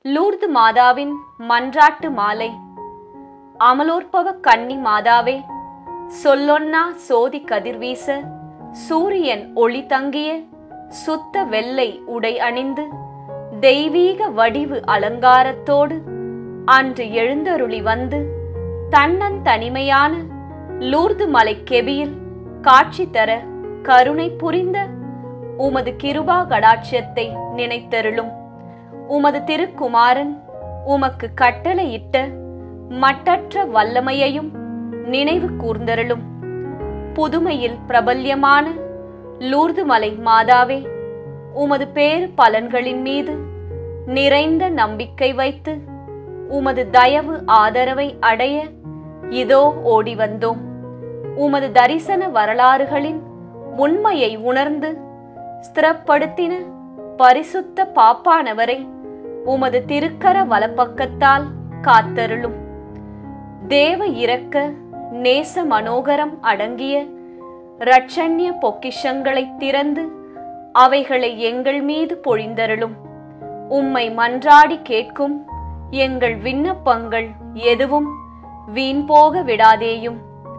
Lourdes மாதாவின் மன்றாட்டு மாலை அமலோற்பவ கன்னி மாதாவே சொல்லொன்னா சோதி கதிர்வீச சூரியன் ஒளி தங்கிய சுத்த வெள்ளை உடை அணிந்து தெய்வீக வடிவு அலங்காரத்தோடு அன்று எழுந்தருளி வந்து தன்னன் தனிமையான லூர்து மலை கெபியில் காட்சி தர கருணை புரிந்த உமது கிருபா கடாட்சியத்தை நினைத்தருளும் உமது திருக்குமாரன் உமக்கு கட்டளையிட்ட மட்டற்ற வல்லமையையும் நினைவு கூர்ந்தருளும் புதுமையில் பிரபல்யமான லூர்து மலை மாதாவே உமது பேறு பலன்களின் மீது நிறைந்த நம்பிக்கை வைத்து உமது தயவு ஆதரவை அடைய இதோ ஓடி வந்தோம் உமது தரிசன வரலாறுகளின் உண்மையை உணர்ந்து ஸ்திரப்படுத்தின பரிசுத்த பாப்பானவரை உமது திருக்கர வலப்பக்கத்தால் காத்தருளும் தேவ இரக்க நேச மனோகரம் அடங்கிய இரட்சண்ய பொக்கிஷங்களை திறந்து அவைகளை எங்கள் மீது பொழிந்தருளும் உம்மை மன்றாடி கேட்கும் எங்கள் விண்ணப்பங்கள் எதுவும் வீண் போக விடாதேயும்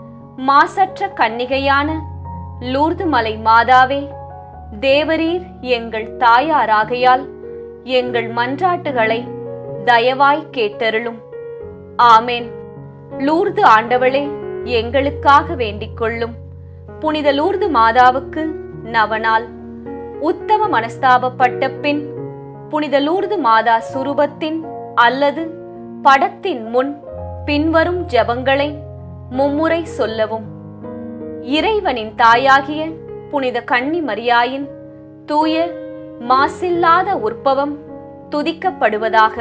மாசற்ற கன்னிகையான லூர்து மலை மாதாவே தேவரீர் எங்கள் தாயாராகையால் எங்கள் மன்றாட்டுகளை தயவாய் கேட்டருளும் ஆமேன் லூர்து ஆண்டவளே எங்களுக்காக வேண்டிக் கொள்ளும் புனித லூர்து மாதாவுக்கு நவநாள் உத்தம மனஸ்தாபப்பட்ட பின் புனித லூர்து மாதா சுரூபத்தின் அல்லது படத்தின் முன் பின்வரும் ஜெபங்களை மும்முறை சொல்லவும் இறைவனின் தாயாகிய புனித கன்னி மரியாயின் தூய மாசில்லாத உற்பவம் துதிக்கப்படுவதாக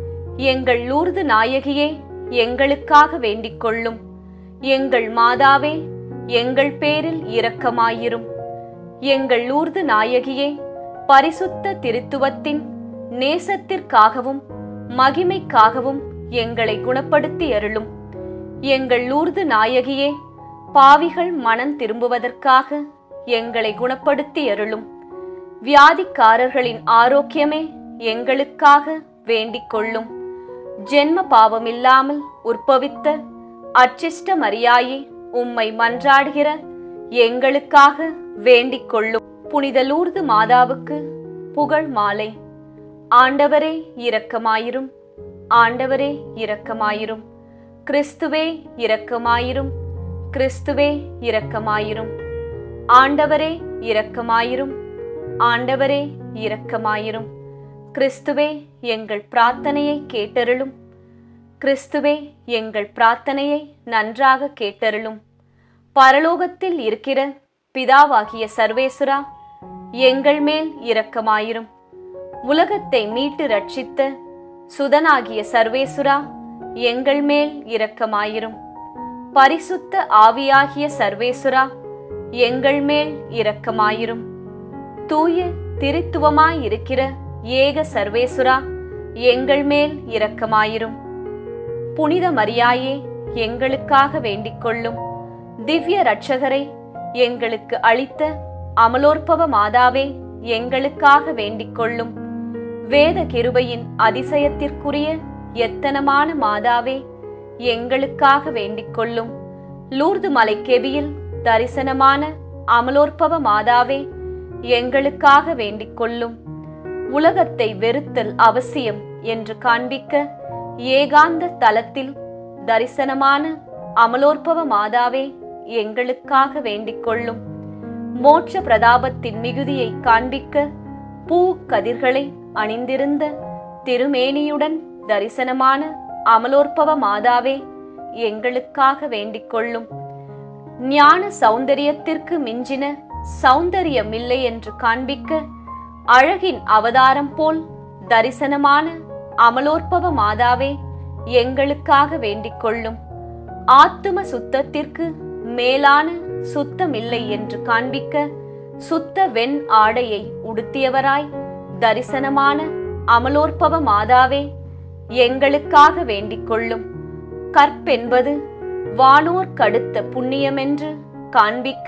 எங்கள் லூர்து நாயகியே எங்களுக்காக வேண்டிக் கொள்ளும் எங்கள் மாதாவே எங்கள் பேரில் இரக்கமாயிரும் எங்கள் லூர்து நாயகியே பரிசுத்த திருத்துவத்தின் நேசத்திற்காகவும் மகிமைக்காகவும் எங்களை குணப்படுத்தி அருளும் எங்கள் லூர்து நாயகியே பாவிகள் மனம் திரும்புவதற்காக எங்களை குணப்படுத்தி அருளும் வியாதிக்காரர்களின் ஆரோக்கியமே எங்களுக்காக வேண்டிக் கொள்ளும் ஜென்ம பாவமில்லாமல் உற்பவித்த அச்சிஷ்ட மரியாயே உம்மை மன்றாடுகிற எங்களுக்காக வேண்டிக் கொள்ளும் புனித லூர்து மாதாவுக்கு புகழ் மாலை ஆண்டவரே இரக்கமாயிரும் ஆண்டவரே இரக்கமாயிரும் கிறிஸ்துவே இரக்கமாயிரும் கிறிஸ்துவே இரக்கமாயிரும் ஆண்டவரே இரக்கமாயிரும் ஆண்டவரே இரக்கமாயிரும் கிறிஸ்துவே எங்கள் பிரார்த்தனையை கேட்டருளும் கிறிஸ்துவே எங்கள் பிரார்த்தனையை நன்றாக கேட்டருளும் பரலோகத்தில் இருக்கிற பிதாவாகிய சர்வேசுரா எங்கள் மேல் இரக்கமாயிரும் உலகத்தை மீட்டு ரட்சித்த சுதனாகிய சர்வேசுரா எங்கள் மேல் இரக்கமாயிரும் பரிசுத்த ஆவியாகிய சர்வேசுரா எங்கள் மேல் இரக்கமாயிரும் தூய திருத்துவமாயிருக்கிற ஏக சர்வேசுரா எங்கள் மேல் இரக்கமாயிரும் புனித மரியாயே எங்களுக்காக வேண்டிக் கொள்ளும் திவ்ய இரட்சகரை எங்களுக்கு அளித்த அமலோற்பவ மாதாவே எங்களுக்காக வேண்டிக் கொள்ளும் வேத கிருபையின் அதிசயத்திற்குரிய எத்தனமான மாதாவே எங்களுக்காக வேண்டிக் கொள்ளும் லூர்து மலை கெபியில் தரிசனமான அமலோற்பவ மாதாவே எங்களுக்காக வேண்டிக் கொள்ளும் உலகத்தை வெறுத்தல் அவசியம் என்று காண்பிக்க ஏகாந்த தலத்தில் தரிசனமான அமலோற்பவ மாதாவே எங்களுக்காக வேண்டிக் கொள்ளும் மோட்ச பிரதாபத்தின் மிகுதியை காண்பிக்க பூ கதிர்களை அணிந்திருந்த திருமேனியுடன் தரிசனமான அமலோற்பவ மாதாவே எங்களுக்காக வேண்டிக் கொள்ளும் ஞான சௌந்தரியத்திற்கு மிஞ்சின சௌந்தரியமில்லை என்று காண்பிக்க அழகின் அவதாரம் போல் தரிசனமான அமலோற்பவ மாதாவே எங்களுக்காக வேண்டிக் கொள்ளும் ஆத்தும சுத்தத்திற்கு மேலான சுத்தமில்லை என்று காண்பிக்க சுத்த வெண் ஆடையை உடுத்தியவராய் தரிசனமான அமலோற்பவ மாதாவே எங்களுக்காக வேண்டிக் கொள்ளும் கற்பென்பது வானோர் கடுத்த புண்ணியமென்று காண்பிக்க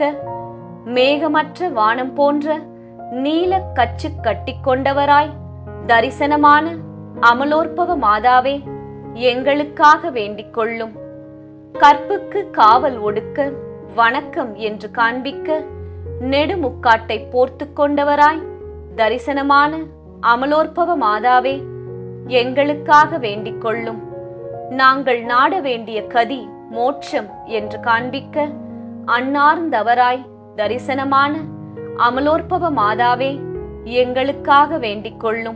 மேகமற்ற வானம் போன்ற நீல கச்சு கட்டிக்கொண்டவராய் தரிசனமான அமலோற்பவ மாதாவே எங்களுக்காக வேண்டிக் கொள்ளும் கற்புக்கு காவல் ஒடுக்க வணக்கம் என்று காண்பிக்க நெடுமுக்காட்டை போர்த்து கொண்டவராய் தரிசனமான அமலோற்பவ மாதாவே எங்களுக்காக வேண்டிக் கொள்ளும் நாங்கள் நாட வேண்டிய கதி மோட்சம் என்று காண்பிக்க அன்னார்ந்தவராய் தரிசனமான அமலோற்பவ மாதாவே எங்களுக்காக வேண்டிக் கொள்ளும்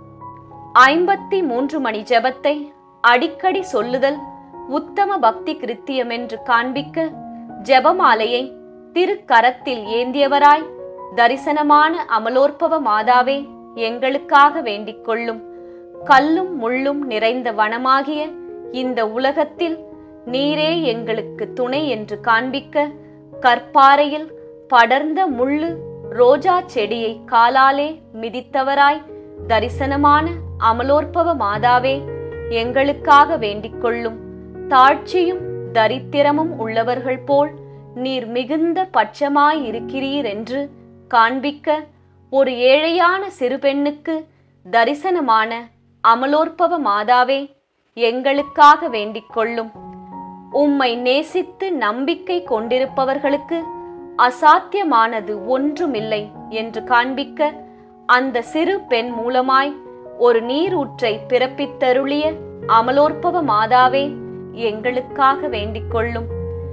ஐம்பத்தி மூன்று மணி ஜெபத்தை அடிக்கடி சொல்லுதல் உத்தம பக்தி கிருத்தியம் என்று காண்பிக்க ஜெபமாலையை திருக்கரத்தில் ஏந்தியவராய் தரிசனமான அமலோற்பவ மாதாவே எங்களுக்காக வேண்டிக் கொள்ளும் கல்லும் முள்ளும் நிறைந்த வனமாகிய இந்த உலகத்தில் நீரே எங்களுக்கு துணை என்று காண்பிக்க கற்பாறையில் படர்ந்த முள்ளு ரோஜா செடியை காலாலே மிதித்தவராய் தரிசனமான அமலோற்பவ மாதாவே எங்களுக்காக வேண்டிக் கொள்ளும் தாழ்ச்சியும் தரித்திரமும் உள்ளவர்கள் போல் நீர் மிகுந்த பட்சமாயிருக்கிறீர் என்று காண்பிக்க ஒரு ஏழையான சிறு பெண்ணுக்கு தரிசனமான அமலோற்பவ மாதாவே எங்களுக்காக வேண்டிக் கொள்ளும் உம்மை நேசித்து நம்பிக்கை கொண்டிருப்பவர்களுக்கு அசாத்தியமானது ஒன்றுமில்லை என்று காண்பிக்க அந்த சிறு பெண் மூலமாய் ஒரு நீரூற்றை பிறப்பித்தருளிய அமலோற்பவ மாதாவே எங்களுக்காக வேண்டிக் கொள்ளும்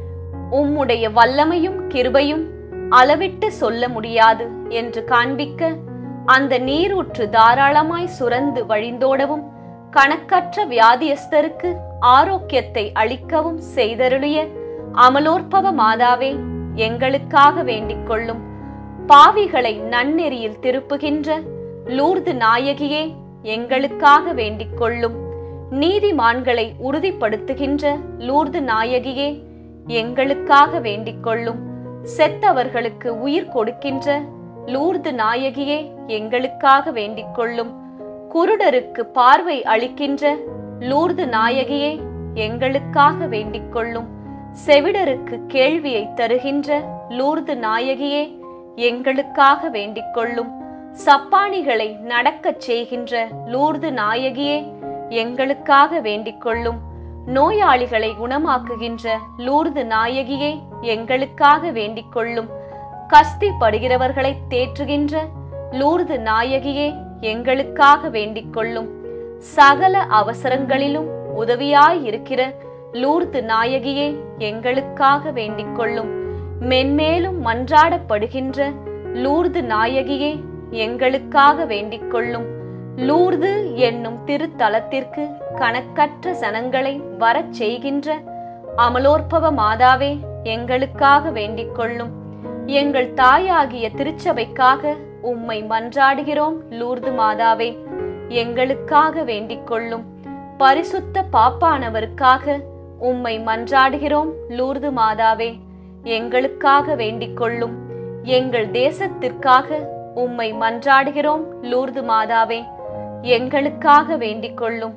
உம்முடைய வல்லமையும் கிருபையும் அளவிட்டு சொல்ல முடியாது என்று காண்பிக்க அந்த நீரூற்று தாராளமாய் சுரந்து வழிந்தோடவும் கணக்கற்ற வியாதியஸ்தருக்கு ஆரோக்கியத்தை அளிக்கவும் செய்தருளிய அமலோற்பவ மாதாவே எங்களுக்காக வேண்டிக் கொள்ளும் பாவிகளை நன்னெறியில் திருப்புகின்ற லூர்து நாயகியே எங்களுக்காக வேண்டிக் கொள்ளும் நீதிமான்களை உறுதிப்படுத்துகின்ற லூர்து நாயகியே எங்களுக்காக வேண்டிக் கொள்ளும் செத்தவர்களுக்கு உயிர் கொடுக்கின்ற லூர்து நாயகியே எங்களுக்காக வேண்டிக் கொள்ளும் குருடருக்கு பார்வை அளிக்கின்ற லூர்து நாயகியே எங்களுக்காக வேண்டிக் கொள்ளும் செவிடருக்கு கேள்வியை தருகின்ற லூர்து நாயகியே எங்களுக்காக வேண்டிக் கொள்ளும் சப்பானிகளை நடக்கச் செய்கின்ற லூர்து நாயகியே எங்களுக்காக வேண்டிக் கொள்ளும் நோயாளிகளை குணமாக்குகின்ற லூர்து நாயகியே எங்களுக்காக வேண்டிக் கொள்ளும் கஸ்தி படுகிறவர்களை தேற்றுகின்ற லூர்து நாயகியே எங்களுக்காக வேண்டிக் கொள்ளும் சகல அவசரங்களிலும் உதவியாயிருக்கிற லூர்து நாயகியே எங்களுக்காக வேண்டிக் கொள்ளும் மென்மேலும் மன்றாடப்படுகின்ற லூர்து நாயகியே எங்களுக்காக வேண்டிக் கொள்ளும் லூர்து என்னும் திருத்தலத்திற்கு கணக்கற்ற சனங்களை வரச் செய்கின்ற அமலோற்பவ மாதாவே எங்களுக்காக வேண்டிக் கொள்ளும் எங்கள் தாயாகிய திருச்சபைக்காக உம்மை மன்றாடுகிறோம் லூர்து மாதாவே எங்களுக்காக வேண்டிக் கொள்ளும் பரிசுத்த பாப்பானவருக்காக உம்மை மன்றாடுகிறோம் லூர்து மாதாவே எங்களுக்காக வேண்டிக் கொள்ளும் எங்கள் தேசத்திற்காக உம்மை மன்றாடுகிறோம் லூர்து மாதாவே எங்களுக்காக வேண்டிக் கொள்ளும்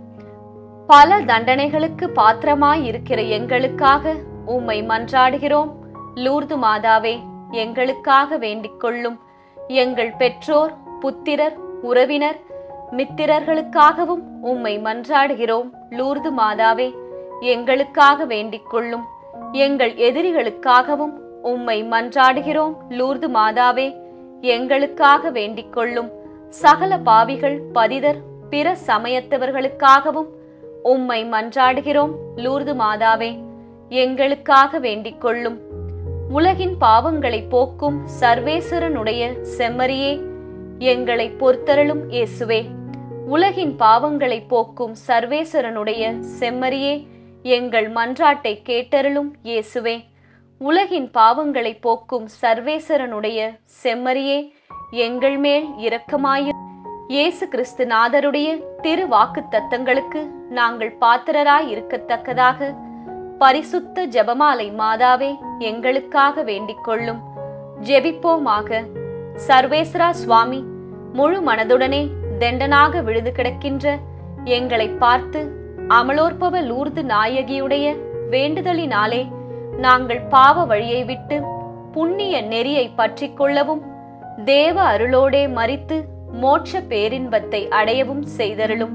பல தண்டனைகளுக்கு பாத்திரமாய் இருக்கிற எங்களுக்காக உம்மை மன்றாடுகிறோம் லூர்து மாதாவே எங்களுக்காக வேண்டிக் கொள்ளும் எங்கள் பெற்றோர் புத்திரர் உறவினர் மித்திரர்களுக்காகவும் உம்மை மன்றாடுகிறோம் லூர்து மாதாவே எங்களுக்காக வேண்டிக் கொள்ளும் எங்கள் எதிரிகளுக்காகவும் உம்மை மன்றாடுகிறோம் லூர்து மாதாவே எங்களுக்காக வேண்டிக் கொள்ளும் சகல பாவிகள் பதிதர் பிற சமயத்தவர்களுக்காகவும் உம்மை மன்றாடுகிறோம் லூர்து மாதாவே எங்களுக்காக வேண்டிக் கொள்ளும் உலகின் பாவங்களை போக்கும் சர்வேஸ்வரனுடைய செம்மறியே எங்களை பொறுத்தருளும் இயேசுவே உலகின் பாவங்களை போக்கும் சர்வேஸ்வரனுடைய செம்மறியே எங்கள் மன்றாட்டை கேட்டருளும் இயேசுவே உலகின் பாவங்களை போக்கும் சர்வேஸ்வரனுடைய செம்மறியே எங்கள் மேல் இரக்கமாயிரு இயேசு கிறிஸ்து நாதருடைய திரு வாக்கு தத்தங்களுக்கு நாங்கள் பாத்திரராய் இருக்கத்தக்கதாக பரிசுத்த ஜெபமாலை மாதாவே எங்களுக்காக வேண்டிக் கொள்ளும் ஜெபிப்போமாக சர்வேஸ்வரா சுவாமி முழு மனதுடனே தெண்டனாக விழுது கிடக்கின்ற எங்களை பார்த்து அமலோற்பவ லூர்து நாயகியுடைய வேண்டுதலினாலே நாங்கள் பாவ வழியை விட்டு புண்ணிய நெறியை பற்றிக் கொள்ளவும் தேவ அருளோடே மறித்து மோட்ச பேரின்பத்தை அடையவும் செய்தருளும்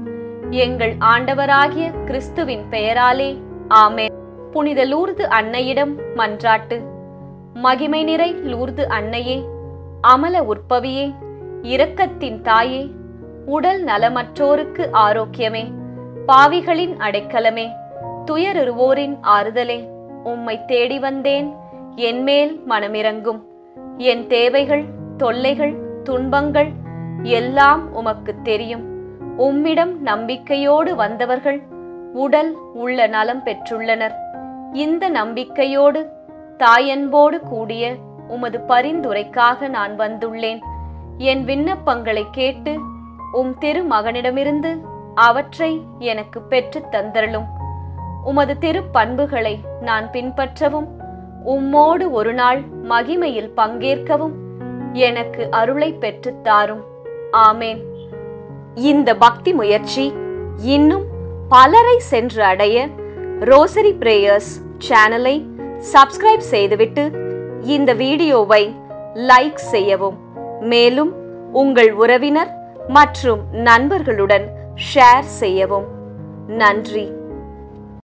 எங்கள் ஆண்டவராகிய கிறிஸ்துவின் பெயராலே ஆமென் புனித லூர்து அன்னையிடம் மன்றாட்டு மகிமை நிறை லூர்து அன்னையே அமல உற்பவியே இரக்கத்தின் தாயே உடல் நலமற்றோருக்கு ஆரோக்கியமே பாவிகளின் அடைக்கலமே துயருவோரின் ஆறுதலே உம்மை தேடி வந்தேன் என்மேல் மனமிரங்கும் என் தேவைகள் தொல்லைகள் துன்பங்கள் எல்லாம் உமக்கு தெரியும் உம்மிடம் நம்பிக்கையோடு வந்தவர்கள் உடல் உள்ள நலம் பெற்றுள்ளனர் இந்த நம்பிக்கையோடு தாயன்போடு கூடிய உமது பரிந்துரைக்காக நான் வந்துள்ளேன் என் விண்ணப்பங்களை கேட்டு உம் திருமகனிடமிருந்து அவற்றை எனக்கு பெற்றுத் தந்தருளும் உமது திருப்பண்புகளை நான் பின்பற்றவும் உம்மோடு ஒரு நாள் மகிமையில் பங்கேற்கவும் எனக்கு அருளை பெற்றுத் தாரும் ஆமேன் இந்த பக்தி முயற்சி இன்னும் பலரை சென்று அடைய ரோசரி பிரேயர்ஸ் சேனலை சப்ஸ்கிரைப் செய்துவிட்டு இந்த வீடியோவை லைக் செய்யவும் மேலும் உங்கள் உறவினர் மற்றும் நண்பர்களுடன் ஷேர் செய்யவும் நன்றி